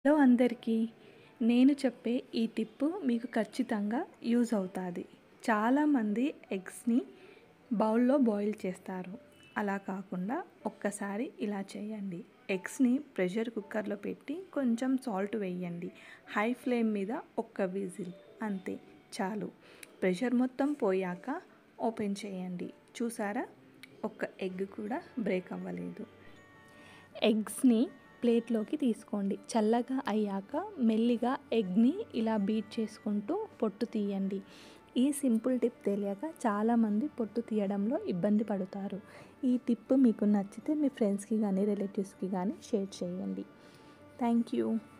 hello అందరికీ నేను చెప్పే ఈ టిప్పు మీకు ఖచ్చితంగా యూజ్ అవుతుంది చాలామంది ఎగ్స్ని బౌల్లో బాయిల్ చేస్తారు అలా కాకుండా ఒక్కసారి ఇలా చేయండి ఎగ్స్ని ప్రెషర్ కుక్కర్లో పెట్టి కొంచెం సాల్ట్ వేయండి హై ఫ్లేమ్ మీద ఒక్క విజిల్ అంతే చాలు ప్రెషర్ మొత్తం పోయాక ఓపెన్ చేయండి చూసారా ఒక్క ఎగ్ కూడా బ్రేక్ అవ్వలేదు ఎగ్స్ని ప్లేట్లోకి తీసుకోండి చల్లగా అయ్యాక మెల్లిగా ఎగ్ని ఇలా బీట్ చేసుకుంటూ పొట్టు తీయండి ఈ సింపుల్ టిప్ తెలియక చాలామంది పొట్టు తీయడంలో ఇబ్బంది పడతారు ఈ టిప్ మీకు నచ్చితే మీ ఫ్రెండ్స్కి కానీ రిలేటివ్స్కి కానీ షేర్ చేయండి థ్యాంక్ యూ